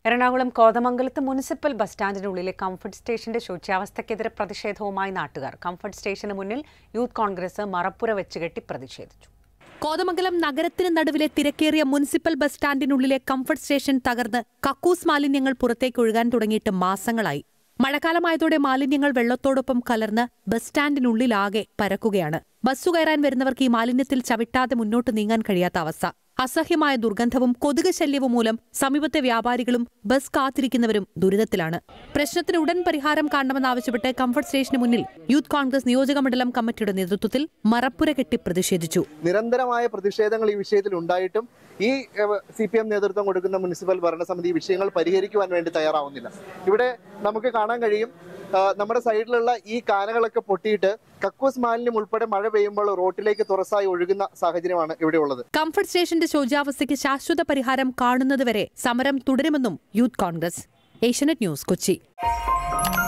എറണാകുളം കോതമംഗലത്ത് municipal bus സ്റ്റാൻഡിനുള്ളിലെ comfort സ്റ്റേഷന്റെ ശോച്യാവസ്ഥയ്ക്കെതിരെ പ്രതിഷേധവുമായി നാട്ടുകാർ കംഫർട്ട് സ്റ്റേഷന് മുന്നിൽ യൂത്ത് കോൺഗ്രസ് മറപ്പുര വെച്ചുകെട്ടി പ്രതിഷേധിച്ചു കോതമംഗലം നഗരത്തിന് നടുവിലെ തിരക്കേറിയ മുനിസിപ്പൽ ബസ് സ്റ്റാൻഡിനുള്ളിലെ കംഫർട്ട് സ്റ്റേഷൻ തകർന്ന് കക്കൂസ് മാലിന്യങ്ങൾ പുറത്തേക്ക് ഒഴുകാൻ തുടങ്ങിയിട്ട് മാസങ്ങളായി മഴക്കാലമായതോടെ മാലിന്യങ്ങൾ വെള്ളത്തോടൊപ്പം കലർന്ന് ബസ് സ്റ്റാൻഡിനുള്ളിലാകെ പരക്കുകയാണ് ബസ്സു കയറാൻ വരുന്നവർക്ക് ഈ മാലിന്യത്തിൽ ചവിട്ടാതെ മുന്നോട്ട് നീങ്ങാൻ കഴിയാത്ത അവസ്ഥ അസഹ്യമായ ദുർഗന്ധവും കൊതുക് ശല്യവും മൂലം സമീപത്തെ വ്യാപാരികളും ബസ് കാത്തിരിക്കുന്നവരും ദുരിതത്തിലാണ് പ്രശ്നത്തിന് ഉടൻ പരിഹാരം കാണണമെന്നാവശ്യപ്പെട്ട് കംഫർട്ട് സ്റ്റേഷന് മുന്നിൽ യൂത്ത് കോൺഗ്രസ് നിയോജക മണ്ഡലം കമ്മിറ്റിയുടെ നേതൃത്വത്തിൽ മറപ്പുര കെട്ടി പ്രതിഷേധിച്ചു നിരന്തരമായ പ്രതിഷേധങ്ങൾ ഈ വിഷയത്തിൽ ഉണ്ടായിട്ടും ഈ സി പി എം നേതൃത്വം കൊടുക്കുന്ന മുനിസിപ്പൽ ഭരണസമിതി ഈ വിഷയങ്ങൾ പരിഹരിക്കുവാൻ വേണ്ടി തയ്യാറാവുന്നില്ല ഇവിടെ നമുക്ക് കാണാൻ കഴിയും ആ, നമ്മുടെ സൈഡിലുള്ള ഈ കാനകളൊക്കെ പൊട്ടിയിട്ട് കക്കൂസ് മാലിന്യം ഉൾപ്പെടെ മഴ പെയ്യുമ്പോൾ റോട്ടിലേക്ക് തുറസായി ഒഴുകുന്ന സാഹചര്യമാണ് ഇവിടെ ഉള്ളത് കംഫർട്ട് സ്റ്റേഷന്റെ ശോചാവസ്ഥയ്ക്ക് ശാശ്വത പരിഹാരം കാണുന്നതുവരെ സമരം തുടരുമെന്നും യൂത്ത് കോൺഗ്രസ് ഏഷ്യനെറ്റ് ന്യൂസ് കൊച്ചി